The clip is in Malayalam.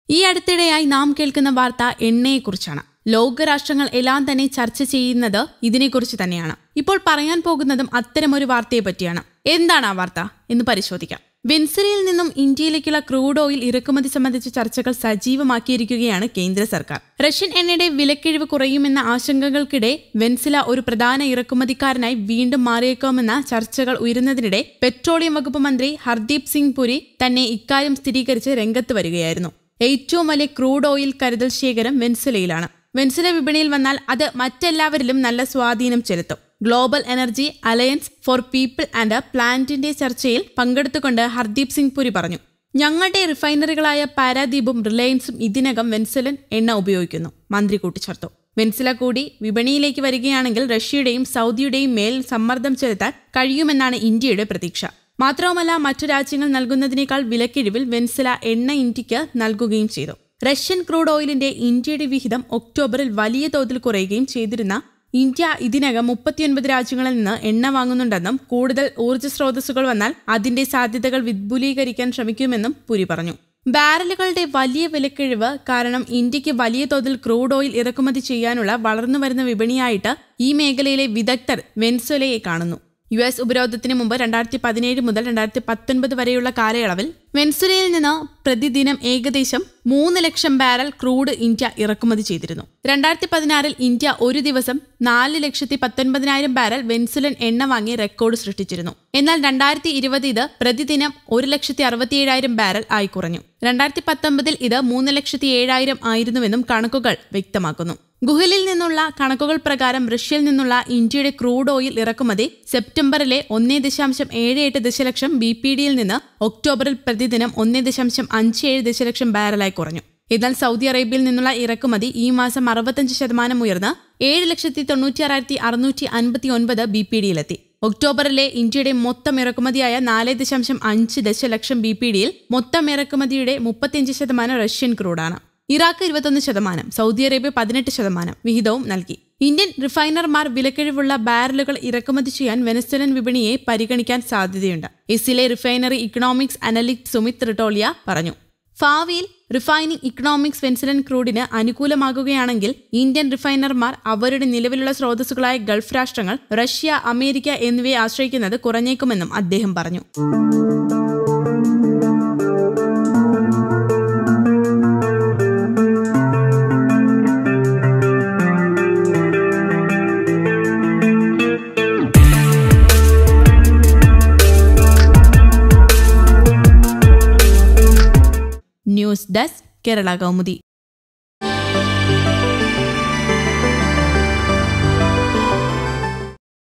ഈ അടുത്തിടെയായി നാം കേൾക്കുന്ന വാർത്ത എണ്ണയെക്കുറിച്ചാണ് ലോകരാഷ്ട്രങ്ങൾ എല്ലാം തന്നെ ചർച്ച ചെയ്യുന്നത് ഇതിനെക്കുറിച്ച് തന്നെയാണ് ഇപ്പോൾ പറയാൻ പോകുന്നതും അത്തരമൊരു വാർത്തയെ പറ്റിയാണ് എന്താണ് ആ വാർത്ത എന്ന് പരിശോധിക്കാം വെൻസലയിൽ നിന്നും ഇന്ത്യയിലേക്കുള്ള ക്രൂഡ് ഓയിൽ ഇറക്കുമതി സംബന്ധിച്ച ചർച്ചകൾ സജീവമാക്കിയിരിക്കുകയാണ് കേന്ദ്ര സർക്കാർ റഷ്യൻ എണ്ണയുടെ വിലക്കിഴിവ് കുറയുമെന്ന ആശങ്കകൾക്കിടെ വെൻസില ഒരു പ്രധാന ഇറക്കുമതിക്കാരനായി വീണ്ടും മാറിയേക്കാമെന്ന ചർച്ചകൾ ഉയരുന്നതിനിടെ പെട്രോളിയം വകുപ്പ് മന്ത്രി ഹർദീപ് സിംഗ് പുരി തന്നെ ഇക്കാര്യം സ്ഥിരീകരിച്ച് രംഗത്ത് വരികയായിരുന്നു ഏറ്റവും വലിയ ക്രൂഡ് ഓയിൽ കരുതൽ ശേഖരം വെൻസുലയിലാണ് വെൻസുല വിപണിയിൽ വന്നാൽ അത് മറ്റെല്ലാവരിലും നല്ല സ്വാധീനം ചെലുത്തും global energy alliance for people and പ്ലാന്റിന്റെ ചർച്ചയിൽ പങ്കെടുത്തുകൊണ്ട് ഹർദീപ് സിംഗ് പുരി പറഞ്ഞു ഞങ്ങളുടെ റിഫൈനറികളായ പാരാദീപും റിലയൻസും ഇതിനകം വെൻസലൻ എണ്ണ ഉപയോഗിക്കുന്നു മന്ത്രി കൂട്ടിച്ചേർത്തു വെൻസില കൂടി വിപണിയിലേക്ക് വരികയാണെങ്കിൽ റഷ്യയുടെയും സൗദിയുടെയും മേൽ സമ്മർദ്ദം ചെലുത്താൻ കഴിയുമെന്നാണ് ഇന്ത്യയുടെ പ്രതീക്ഷ മാത്രവുമല്ല മറ്റു രാജ്യങ്ങൾ നൽകുന്നതിനേക്കാൾ വിലക്കിഴിവിൽ വെൻസില എണ്ണ ഇന്ത്യക്ക് നൽകുകയും ചെയ്തു റഷ്യൻ ക്രൂഡ് ഓയിലിന്റെ ഇന്ത്യയുടെ വിഹിതം ഒക്ടോബറിൽ വലിയ തോതിൽ കുറയുകയും ചെയ്തിരുന്ന ഇന്ത്യ ഇതിനകം മുപ്പത്തിയൊൻപത് രാജ്യങ്ങളിൽ നിന്ന് എണ്ണ വാങ്ങുന്നുണ്ടെന്നും കൂടുതൽ ഊർജ്ജ സ്രോതസ്സുകൾ വന്നാൽ അതിന്റെ സാധ്യതകൾ വിപുലീകരിക്കാൻ ശ്രമിക്കുമെന്നും പുരി പറഞ്ഞു ബാരലുകളുടെ വലിയ വിലക്കിഴിവ് കാരണം ഇന്ത്യക്ക് വലിയ തോതിൽ ക്രൂഡ് ഓയിൽ ഇറക്കുമതി ചെയ്യാനുള്ള വളർന്നുവരുന്ന വിപണിയായിട്ട് ഈ മേഖലയിലെ വിദഗ്ധർ വെൻസുലയെ കാണുന്നു യു എസ് ഉപരോധത്തിന് മുമ്പ് രണ്ടായിരത്തി പതിനേഴ് മുതൽ രണ്ടായിരത്തി പത്തൊൻപത് വരെയുള്ള കാലയളവിൽ വെൻസുലയിൽ നിന്ന് പ്രതിദിനം ഏകദേശം മൂന്ന് ലക്ഷം ബാരൽ ക്രൂഡ് ഇന്ത്യ ഇറക്കുമതി ചെയ്തിരുന്നു രണ്ടായിരത്തി പതിനാറിൽ ഇന്ത്യ ഒരു ദിവസം നാല് ലക്ഷത്തി പത്തൊൻപതിനായിരം ബാരൽ വെൻസുലൻ എണ്ണ വാങ്ങി റെക്കോർഡ് സൃഷ്ടിച്ചിരുന്നു എന്നാൽ രണ്ടായിരത്തി ഇരുപത് ഇത് പ്രതിദിനം ഒരു ലക്ഷത്തി അറുപത്തിയേഴായിരം ബാരൽ ആയി കുറഞ്ഞു രണ്ടായിരത്തി പത്തൊമ്പതിൽ ഇത് മൂന്ന് ലക്ഷത്തി ഏഴായിരം ആയിരുന്നുവെന്നും കണക്കുകൾ വ്യക്തമാക്കുന്നു ഗുഹലിൽ നിന്നുള്ള കണക്കുകൾ പ്രകാരം റഷ്യയിൽ നിന്നുള്ള ഇന്ത്യയുടെ ക്രൂഡ് ഓയിൽ ഇറക്കുമതി സെപ്റ്റംബറിലെ ഒന്നേ ദശാംശം ഏഴ് എട്ട് ദശലക്ഷം ബി പി ഡിയിൽ നിന്ന് ഒക്ടോബറിൽ പ്രതിദിനം ഒന്നേ ദശാംശം അഞ്ച് ഏഴ് ദശലക്ഷം ബാരലായി കുറഞ്ഞു എന്നാൽ സൗദി അറേബ്യയിൽ നിന്നുള്ള ഇറക്കുമതി ഈ മാസം അറുപത്തഞ്ച് ശതമാനം ഉയർന്ന് ഏഴ് ലക്ഷത്തി തൊണ്ണൂറ്റിയാറായിരത്തി അറുന്നൂറ്റി അൻപത്തി ഒൻപത് ബി പി ഡിയിലെത്തി ഒക്ടോബറിലെ ഇന്ത്യയുടെ മൊത്തം ഇറക്കുമതിയായ നാല് ദശാംശം അഞ്ച് ദശലക്ഷം ബി പി ഡിയിൽ മൊത്തം ഇറക്കുമതിയുടെ മുപ്പത്തിയഞ്ച് ശതമാനം റഷ്യൻ ക്രൂഡാണ് ഇറാഖ് ഇരുപത്തൊന്ന് ശതമാനം സൗദി അറേബ്യ പതിനെട്ട് ശതമാനം വിഹിതവും നൽകി ഇന്ത്യൻ റിഫൈനർമാർ വിലക്കിഴിവുള്ള ബാരലുകൾ ഇറക്കുമതി ചെയ്യാൻ വെനസ്വലൻ വിപണിയെ പരിഗണിക്കാൻ സാധ്യതയുണ്ട് എസിലെ refinery economics analyst Sumit Ritolia പറഞ്ഞു ഭാവിയിൽ റിഫൈനിങ് ഇക്കണോമിക്സ് വെൻസലൻ ക്രൂഡിന് അനുകൂലമാകുകയാണെങ്കിൽ ഇന്ത്യൻ റിഫൈനർമാർ അവരുടെ നിലവിലുള്ള സ്രോതസ്സുകളായ ഗൾഫ് രാഷ്ട്രങ്ങൾ റഷ്യ അമേരിക്ക എന്നിവയെ ആശ്രയിക്കുന്നത് കുറഞ്ഞേക്കുമെന്നും അദ്ദേഹം പറഞ്ഞു ന്യൂസ് ഡെസ്ക് കേരള കൗമുദി